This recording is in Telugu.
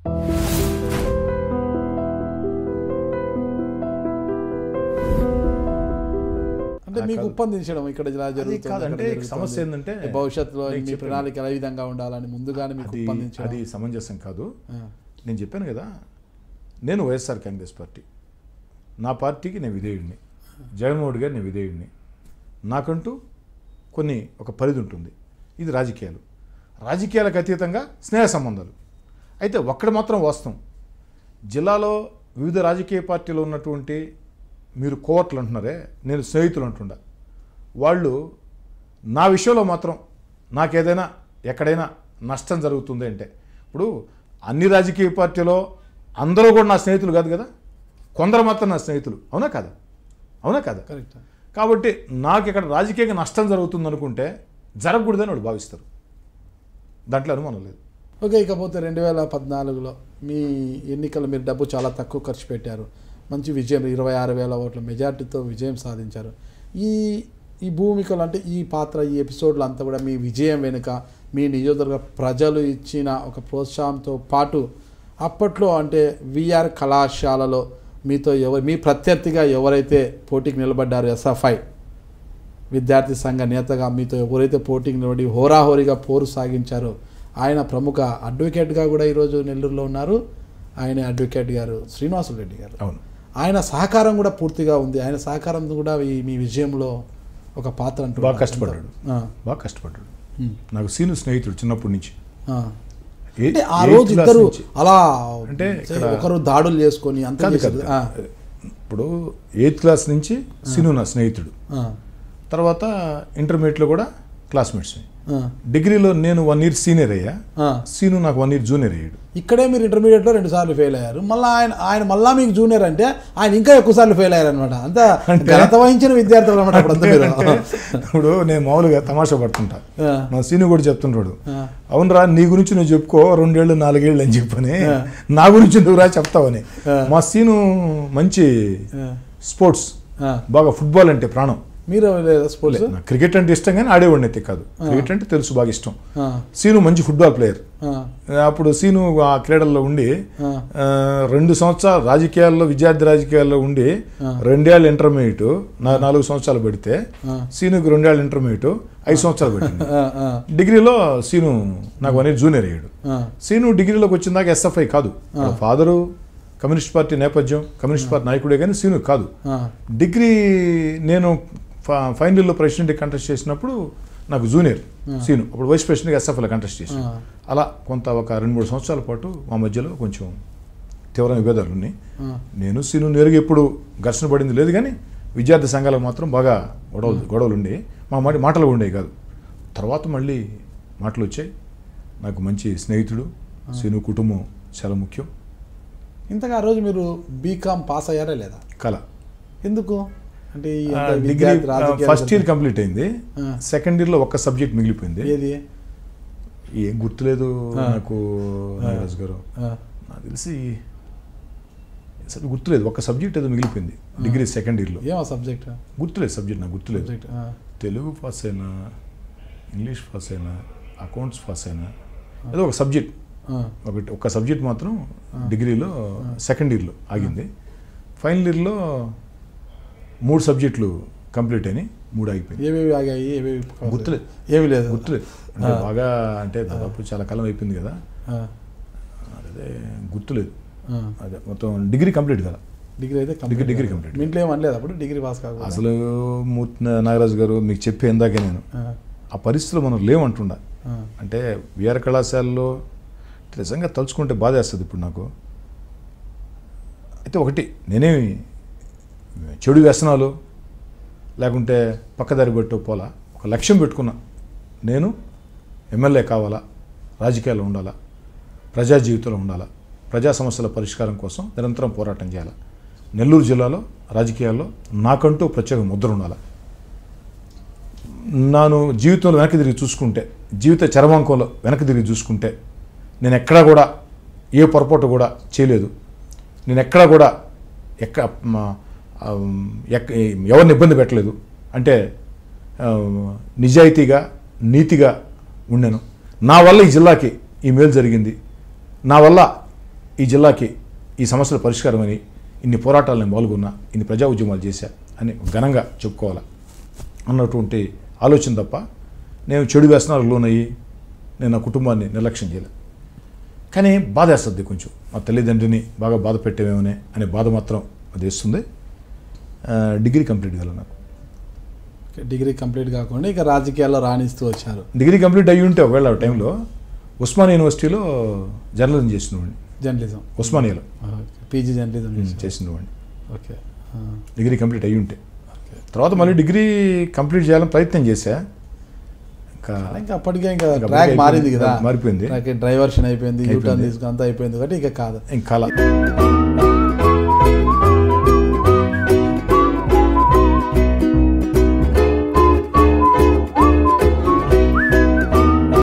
అంటే మీకు ఒప్పందించడం ఇక్కడ ఇలా జరుగుతుంది కాదు, అక్కడ అంటే జరుగుతుంది. సమస్య ఏంటంటే భవిష్యత్తులో నేను మీ చెప్పాను. ప్రణాళిక ఏ విధంగా ఉండాలని ముందుగానే మీకు అది ఒప్పందించడం అది సమంజసం కాదు ఆ, నేను చెప్పాను కదా నేను వైఎస్ఆర్ కాంగ్రెస్ పార్టీ నా పార్టీకి నేను విధేయుడిని జగన్మోహన్ గారు నేను విధేయుడిని నాకంటూ కొన్ని ఒక పరిధి ఉంటుంది ఇది రాజకీయాలు రాజకీయాలకు అతీతంగా స్నేహ సంబంధాలు అయితే ఒక్కడ మాత్రం వాస్తవం జిల్లాలో వివిధ రాజకీయ పార్టీలు ఉన్నటువంటి మీరు కోవట్లు అంటున్నారే నేను స్నేహితులు అంటుండా వాళ్ళు నా విషయంలో మాత్రం నాకేదైనా ఎక్కడైనా నష్టం జరుగుతుంది అంటే ఇప్పుడు అన్ని రాజకీయ పార్టీలో అందరూ కూడా నా స్నేహితులు కాదు కదా కొందరు మాత్రం నా స్నేహితులు అవునా కాదా అవునా కాదా కరెక్ట్ కాబట్టి నాకు ఇక్కడ రాజకీయంగా నష్టం జరుగుతుంది అనుకుంటే జరగకూడదని వాళ్ళు భావిస్తారు దాంట్లో అనుమానం లేదు ఓకే ఇకపోతే రెండు వేల పద్నాలుగులో మీ ఎన్నికలు మీరు డబ్బు చాలా తక్కువ ఖర్చు పెట్టారు మంచి విజయం ఇరవై ఆరు వేల ఓట్ల మెజార్టీతో విజయం సాధించారు ఈ ఈ భూమికలు అంటే ఈ పాత్ర ఈ ఎపిసోడ్లు అంతా కూడా మీ విజయం వెనుక మీ నియోజకవర్గ ప్రజలు ఇచ్చిన ఒక ప్రోత్సాహంతో పాటు అప్పట్లో అంటే విఆర్ కళాశాలలో మీతో ఎవరు మీ ప్రత్యర్థిగా ఎవరైతే పోటీకి నిలబడ్డారో ఎస్ఎఫ్ఐ విద్యార్థి సంఘ నేతగా మీతో ఎవరైతే పోటీకి నిలబడి హోరాహోరీగా పోరు సాగించారో ఆయన ప్రముఖ అడ్వకేట్గా కూడా ఈరోజు నెల్లూరులో ఉన్నారు ఆయన అడ్వకేట్ గారు శ్రీనివాసులు రెడ్డి గారు అవును ఆయన సహకారం కూడా పూర్తిగా ఉంది ఆయన సహకారం కూడా ఈ మీ విజయంలో ఒక పాత్ర అంటూ బాగా కష్టపడ్డాడు. ఆ, బాగా కష్టపడ్డాడు ఉమ్, నాకు సీను స్నేహితుడు చిన్నప్పటి నుంచి ఆ. ఏ- అంటే ఆ ఎయిత్ రోజు క్లాస్ ఇద్దరు నుంచి. అలా అంటే ఇక్కడ- ఒకరు దాడులు చేసుకొని అంత కాదు చేశారు. కాదు ఆ, ఇప్పుడు ఎయిత్ క్లాస్ నుంచి సీను నా స్నేహితుడు ఆ, తర్వాత ఇంటర్మీడియట్లో కూడా క్లాస్మేట్స్ ఆ, డిగ్రీలో నేను వన్ ఇయర్ సీనియర్ అయ్యా ఆ. సీను నాకు వన్ ఇయర్ జూనియర్ అయ్యాడు ఇక్కడే మీరు ఇంటర్మీడియట్లో రెండు సార్లు ఫెయిల్ అయ్యారు మళ్ళీ ఆయన ఆయన మళ్ళా మీకు జూనియర్ అంటే ఆయన ఇంకా ఎక్కువ సార్లు ఫెయిల్ అయ్యారు అనమాట అంత అంటే- ఘనత వహించిన విద్యార్థులు అనమాట అప్పుడంతా మీరు అంటే ఇప్పుడు నేను మామూలుగా తమాషా పడుతుంటా ఆ, మా సీను కూడా చెప్తుంటాడు ఆ, అవునరా నీ గురించి నువ్వు చెప్పుకో రెండేళ్ళు నాలుగేళ్ళు అని చెప్పని ఆ. నా గురించి నువ్వు రా చెప్తావని ఆ. మా సీను మంచి ఆ, స్పోర్ట్స్ ఆ. బాగా ఫుట్బాల్ అంటే ప్రాణం మీరు లేదా స్పోర్ట్స్ నాకు క్రికెట్ అంటే ఇష్టం కానీ ఆడేవాడిని అయితే కాదు క్రికెట్ అంటే తెలుసు బాగా ఇష్టం ఆ, సీను మంచి ఫుట్బాల్ ప్లేయర్ ఆ, అప్పుడు సీను ఆ క్రీడల్లో ఉండి ఆ, ఆ, రెండు సంవత్సరాలు రాజకీయాల్లో విద్యార్థి రాజకీయాల్లో ఉండి ఆ. రెండేళ్ళు ఇంటర్మీడియట్ నా నాలుగు సంవత్సరాలు పెడితే ఆ. సీనుకి రెండేళ్ళు ఇంటర్మీడియట్ ఐదు సంవత్సరాలు పెట్టింది ఆ, ఆ, డిగ్రీలో సీను నాకు అనేది జూనియర్ అయ్యాడు ఆ, సీను డిగ్రీలోకి వచ్చిన దాకా ఎస్ఎఫ్ఐ కాదు వాళ్ళ ఫాదరు కమ్యూనిస్ట్ పార్టీ నేపథ్యం కమ్యూనిస్ట్ పార్టీ నాయకుడే కానీ సీను కాదు ఆ, డిగ్రీ నేను ఫ- ఫైనల్ ఇయర్లో ప్రెసిడెంట్ కంటెస్ట్ చేసినప్పుడు నాకు జూనియర్ సీను అప్పుడు వైస్ ప్రెసిడెంట్గా ఎస్ఎఫ్ఐలో కంటెస్ట్ చేసి ఆ, అలా కొంత ఒక రెండు మూడు సంవత్సరాల పాటు మా మధ్యలో కొంచెం తీవ్ర విభేదాలు ఉన్నాయి ఆ, నేను సీను నేరుగా ఎప్పుడు ఘర్షణ పడింది లేదు కానీ విద్యార్థి సంఘాలకు మాత్రం బాగా గొడవలు గొడవలు ఉండేవి మా మాట మాటలు ఉండేవి కాదు తర్వాత మళ్ళీ మాటలు వచ్చాయి నాకు మంచి స్నేహితుడు సీను కుటుంబం చాలా ముఖ్యం ఇంతగా ఆ రోజు మీరు బీకామ్ పాస్ అయ్యారా లేదా కళ ఎందుకు అంటే ఈ ఆ, అంత డిగ్రీ విద్యార్థి రాజకీయాలు ఫస్ట్ ఇయర్ కంప్లీట్ అయింది ఆ. సెకండ్ ఇయర్లో ఒక్క సబ్జెక్ట్ మిగిలిపోయింది ఏది ఏం గుర్తులేదు ఆ. నాకు నాగరాజు గారు ఆ, నాకు తెలిసి అసలు గుర్తులేదు ఒక్క సబ్జెక్ట్ ఏదో మిగిలిపోయింది డిగ్రీ సెకండ్ ఇయర్లో ఏమో సబ్జెక్ట్ గుర్తులేదు సబ్జెక్ట్ నాకు గుర్తులేదు సబ్జెక్ట్ తెలుగు పాస్ అయినా ఇంగ్లీష్ పాస్ అయినా అకౌంట్స్ పాస్ అయినా ఏదో ఒక సబ్జెక్ట్ ఒకటి ఒక సబ్జెక్ట్ మాత్రం డిగ్రీలో సెకండ్ ఇయర్లో ఆగింది ఫైనల్ ఇయర్లో మూడు సబ్జెక్టులు కంప్లీట్ అయినాయి మూడు ఆగిపోయింది ఏవేవి ఆగాయి ఏవేవి pass గుర్తులేదు అయ్యాయి? ఏమీ లేదు గుర్తులేదు అంటే బాగా అంటే దాదాపు చాలా కాలం అయిపోయింది కదా ఆ, అదే గుర్తులేదు ఆ. అదే మొత్తం డిగ్రీ కంప్లీట్ కదా డిగ్రీ అయితే డిగ్రీ- డిగ్రీ కాదు. complete. మీ ఇంట్లో ఏమనలేదు అప్పుడు డిగ్రీ పాస్ కాకుండా అసలు మూర్తి నాగరాజు గారు మీకు చెప్పే ఇందాకే నేను ఆ, ఆ పరిస్థితులు మనం లేవంటుండా ఆ, అంటే విఆర్ కళాశాలలో నిజంగా తలుచుకుంటే బాధ వేస్తుంది ఇప్పుడు నాకు అయితే ఒకటి నేనేమి చెడు వ్యసనాలు లేకుంటే పక్కదారి పెట్టు పోలా ఒక లక్ష్యం పెట్టుకున్నా నేను ఎమ్మెల్యే కావాలా రాజకీయాల్లో ఉండాలా ప్రజా జీవితంలో ఉండాలా ప్రజా సమస్యల పరిష్కారం కోసం నిరంతరం పోరాటం చేయాలా నెల్లూరు జిల్లాలో రాజకీయాల్లో నాకంటూ ప్రత్యేక ముద్ర ఉండాలా నాను జీవితంలో వెనక్కి తిరిగి చూసుకుంటే జీవిత చరమాంకంలో వెనక్కి తిరిగి చూసుకుంటే నేను ఎక్కడా కూడా ఏ పొరపాటు కూడా చేయలేదు నేను ఎక్కడా కూడా ఎక్క మా- ఆ, ఎక్క- ఎవరిని ఇబ్బంది పెట్టలేదు అంటే ఆ, నిజాయితీగా నీతిగా ఉండాను నా వల్ల ఈ జిల్లాకి ఈ మేలు జరిగింది నా వల్ల ఈ జిల్లాకి ఈ సమస్యల పరిష్కారమని ఇన్ని పోరాటాలను పాల్గొన్నా ఇన్ని ప్రజా ఉద్యమాలు చేశా అని ఘనంగా చెప్పుకోవాలా అన్నటువంటి ఆలోచన తప్ప నేను చెడు వ్యసనాలకు లోనయ్యి నేను నా కుటుంబాన్ని నిర్లక్ష్యం చేయలేదు కానీ బాధ వేస్తుంది కొంచెం మా తల్లిదండ్రిని బాగా బాధ పెట్టేమేమనే అనే బాధ మాత్రం అది వేస్తుంది ఆ, డిగ్రీ కంప్లీట్ కాలేదు నాకు డిగ్రీ కంప్లీట్ కాకుండా ఇక రాజకీయాల్లో రాణిస్తూ వచ్చారు డిగ్రీ కంప్లీట్ అయ్యి ఉంటే ఒకవేళ ఆ టైంలో ఉస్మాన్ యూనివర్సిటీలో జర్నలిజం చేసినవాడిని జర్నలిజం ఉస్మానియాలో పీజీ జర్నలిజం చేశారు. చేసినవాడిని ఓకే ఆ, డిగ్రీ కంప్లీట్ అయ్యి ఉంటే ఓకే తర్వాత మళ్ళీ డిగ్రీ కంప్లీట్ చేయాలని ప్రయత్నం చేశా ఇంకా ఇంకా అప్పటికే ఇంకా ఇంకా ట్రాక్ అప్పటికే మారింది కదా మారిపోయింది. ట్రాక్ డైవర్షన్ అయిపోయింది యూటర్న్ అయిపోయింది. తీసుకుని అంతా అయిపోయింది కాబట్టి ఇక కాదు ఇంకా